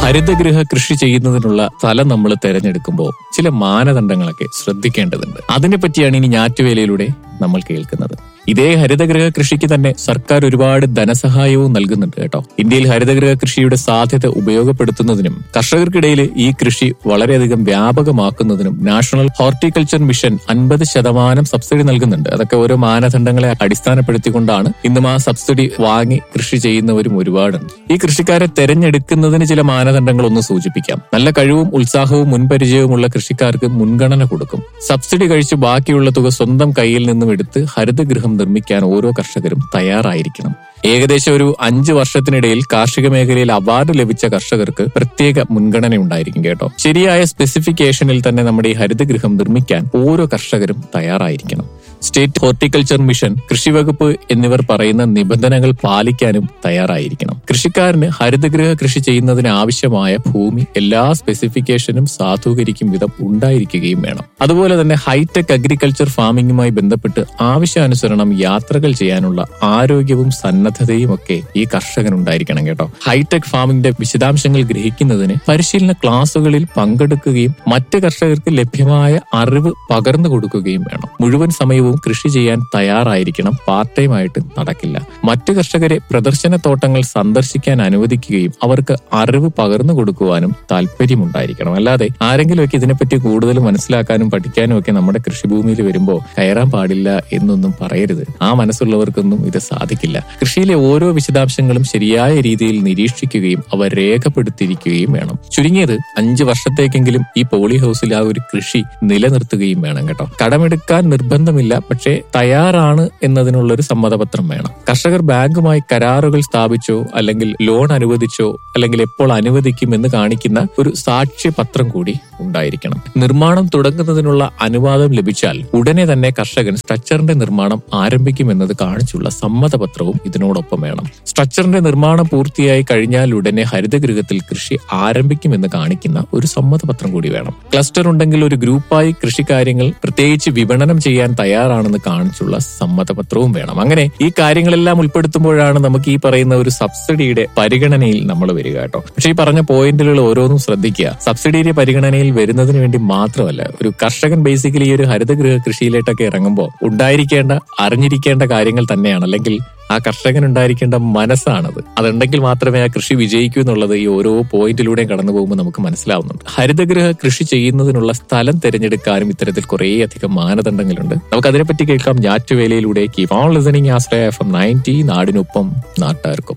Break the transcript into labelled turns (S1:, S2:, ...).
S1: ഹരിതഗൃഹ കൃഷി ചെയ്യുന്നതിനുള്ള സ്ഥലം നമ്മൾ തിരഞ്ഞെടുക്കുമ്പോൾ ചില മാനദണ്ഡങ്ങളൊക്കെ ശ്രദ്ധിക്കേണ്ടതുണ്ട് അതിനെ പറ്റിയാണ് ഇനി ഞാറ്റുവേലയിലൂടെ നമ്മൾ കേൾക്കുന്നത് ഇതേ ഹരിതഗൃഹ കൃഷിക്ക് തന്നെ സർക്കാർ ഒരുപാട് ധനസഹായവും നൽകുന്നുണ്ട് കേട്ടോ ഇന്ത്യയിൽ ഹരിതഗൃഹ കൃഷിയുടെ സാധ്യത ഉപയോഗപ്പെടുത്തുന്നതിനും കർഷകർക്കിടയിൽ ഈ കൃഷി വളരെയധികം വ്യാപകമാക്കുന്നതിനും നാഷണൽ ഹോർട്ടിക്കൾച്ചർ മിഷൻ അൻപത് ശതമാനം സബ്സിഡി നൽകുന്നുണ്ട് അതൊക്കെ ഓരോ മാനദണ്ഡങ്ങളെ അടിസ്ഥാനപ്പെടുത്തിക്കൊണ്ടാണ് ഇന്നും ആ സബ്സിഡി വാങ്ങി കൃഷി ചെയ്യുന്നവരും ഒരുപാടുണ്ട് ഈ കൃഷിക്കാരെ തെരഞ്ഞെടുക്കുന്നതിന് ചില മാനദണ്ഡങ്ങൾ ഒന്ന് സൂചിപ്പിക്കാം നല്ല കഴിവും ഉത്സാഹവും മുൻപരിചയവുമുള്ള കൃഷിക്കാർക്ക് മുൻഗണന കൊടുക്കും സബ്സിഡി കഴിച്ച് ബാക്കിയുള്ള തുക സ്വന്തം കയ്യിൽ നിന്നും എടുത്ത് ഹരിതഗൃഹം നിർമ്മിക്കാൻ ഓരോ കർഷകരും തയ്യാറായിരിക്കണം ഏകദേശം ഒരു അഞ്ച് വർഷത്തിനിടയിൽ കാർഷിക മേഖലയിൽ അവാർഡ് ലഭിച്ച കർഷകർക്ക് പ്രത്യേക മുൻഗണന ഉണ്ടായിരിക്കും കേട്ടോ ശരിയായ സ്പെസിഫിക്കേഷനിൽ തന്നെ നമ്മുടെ ഈ ഹരിതഗൃഹം നിർമ്മിക്കാൻ ഓരോ കർഷകരും തയ്യാറായിരിക്കണം സ്റ്റേറ്റ് ഹോർട്ടിക്കൾച്ചർ മിഷൻ കൃഷി വകുപ്പ് എന്നിവർ പറയുന്ന നിബന്ധനകൾ പാലിക്കാനും തയ്യാറായിരിക്കണം കൃഷിക്കാരന് ഹരിതഗൃഹ കൃഷി ചെയ്യുന്നതിന് ആവശ്യമായ ഭൂമി എല്ലാ സ്പെസിഫിക്കേഷനും സാധൂകരിക്കും വിധം ഉണ്ടായിരിക്കുകയും വേണം അതുപോലെ തന്നെ ഹൈടെക് അഗ്രികൾച്ചർ ഫാമിംഗുമായി ബന്ധപ്പെട്ട് ആവശ്യാനുസരണം യാത്രകൾ ചെയ്യാനുള്ള ആരോഗ്യവും സന്നദ്ധതയും ഒക്കെ ഈ കർഷകനുണ്ടായിരിക്കണം കേട്ടോ ഹൈടെക് ഫാമിംഗിന്റെ വിശദാംശങ്ങൾ ഗ്രഹിക്കുന്നതിന് പരിശീലന ക്ലാസുകളിൽ പങ്കെടുക്കുകയും മറ്റ് കർഷകർക്ക് ലഭ്യമായ അറിവ് പകർന്നു കൊടുക്കുകയും വേണം മുഴുവൻ സമയവും കൃഷി ചെയ്യാൻ തയ്യാറായിരിക്കണം പാർട്ട് ടൈം ആയിട്ട് നടക്കില്ല മറ്റു കർഷകരെ പ്രദർശന തോട്ടങ്ങൾ സന്ദർശിക്കാൻ അനുവദിക്കുകയും അവർക്ക് അറിവ് പകർന്നു കൊടുക്കുവാനും താല്പര്യമുണ്ടായിരിക്കണം അല്ലാതെ ആരെങ്കിലുമൊക്കെ ഇതിനെപ്പറ്റി കൂടുതൽ മനസ്സിലാക്കാനും പഠിക്കാനും ഒക്കെ നമ്മുടെ കൃഷിഭൂമിയിൽ വരുമ്പോൾ കയറാൻ പാടില്ല എന്നൊന്നും പറയരുത് ആ മനസ്സുള്ളവർക്കൊന്നും ഇത് സാധിക്കില്ല കൃഷിയിലെ ഓരോ വിശദാംശങ്ങളും ശരിയായ രീതിയിൽ നിരീക്ഷിക്കുകയും അവ രേഖപ്പെടുത്തിയിരിക്കുകയും വേണം ചുരുങ്ങിയത് അഞ്ച് വർഷത്തേക്കെങ്കിലും ഈ പോളി ഹൗസിൽ ആ ഒരു കൃഷി നിലനിർത്തുകയും വേണം കേട്ടോ കടമെടുക്കാൻ നിർബന്ധമില്ല പക്ഷേ തയ്യാറാണ് എന്നതിനുള്ള ഒരു സമ്മതപത്രം വേണം കർഷകർ ബാങ്കുമായി കരാറുകൾ സ്ഥാപിച്ചോ അല്ലെങ്കിൽ ലോൺ അനുവദിച്ചോ അല്ലെങ്കിൽ എപ്പോൾ അനുവദിക്കും എന്ന് കാണിക്കുന്ന ഒരു സാക്ഷ്യപത്രം കൂടി ഉണ്ടായിരിക്കണം നിർമ്മാണം തുടങ്ങുന്നതിനുള്ള അനുവാദം ലഭിച്ചാൽ ഉടനെ തന്നെ കർഷകൻ സ്ട്രക്ചറിന്റെ നിർമ്മാണം ആരംഭിക്കുമെന്നത് കാണിച്ചുള്ള സമ്മതപത്രവും ഇതിനോടൊപ്പം വേണം സ്ട്രക്ചറിന്റെ നിർമ്മാണം പൂർത്തിയായി കഴിഞ്ഞാൽ ഉടനെ ഹരിതഗൃഹത്തിൽ കൃഷി ആരംഭിക്കുമെന്ന് കാണിക്കുന്ന ഒരു സമ്മതപത്രം കൂടി വേണം ക്ലസ്റ്റർ ഉണ്ടെങ്കിൽ ഒരു ഗ്രൂപ്പായി കൃഷിക്കാര്യങ്ങൾ പ്രത്യേകിച്ച് വിപണനം ചെയ്യാൻ തയ്യാറാണെന്ന് കാണിച്ചുള്ള സമ്മതപത്രവും വേണം അങ്ങനെ ഈ കാര്യങ്ങളെല്ലാം ഉൾപ്പെടുത്തുമ്പോഴാണ് നമുക്ക് ഈ പറയുന്ന ഒരു സബ്സിഡിയുടെ പരിഗണനയിൽ നമ്മൾ വരിക കേട്ടോ പക്ഷേ ഈ പറഞ്ഞ പോയിന്റുകൾ ഓരോന്നും ശ്രദ്ധിക്കുക സബ്സിഡിയുടെ പരിഗണനയിൽ വരുന്നതിന് വേണ്ടി മാത്രമല്ല ഒരു കർഷകൻ ബേസിക്കലി ഈ ഒരു ഹരിതഗൃഹ കൃഷിയിലേട്ടൊക്കെ ഇറങ്ങുമ്പോൾ ഉണ്ടായിരിക്കേണ്ട അറിഞ്ഞിരിക്കേണ്ട കാര്യങ്ങൾ തന്നെയാണ് അല്ലെങ്കിൽ ആ കർഷകൻ ഉണ്ടായിരിക്കേണ്ട മനസ്സാണത് അതുണ്ടെങ്കിൽ മാത്രമേ ആ കൃഷി വിജയിക്കൂ എന്നുള്ളത് ഈ ഓരോ പോയിന്റിലൂടെയും കടന്നു പോകുമ്പോൾ നമുക്ക് മനസ്സിലാവുന്നുണ്ട് ഹരിതഗൃഹ കൃഷി ചെയ്യുന്നതിനുള്ള സ്ഥലം തിരഞ്ഞെടുക്കാനും ഇത്തരത്തിൽ കുറേയധികം മാനദണ്ഡങ്ങളുണ്ട് നമുക്ക് അതിനെപ്പറ്റി കേൾക്കാം ഞാറ്റുവേലയിലൂടെ keep on listening Ashraya F M ninety നാടിനൊപ്പം നാട്ടുകാർക്കും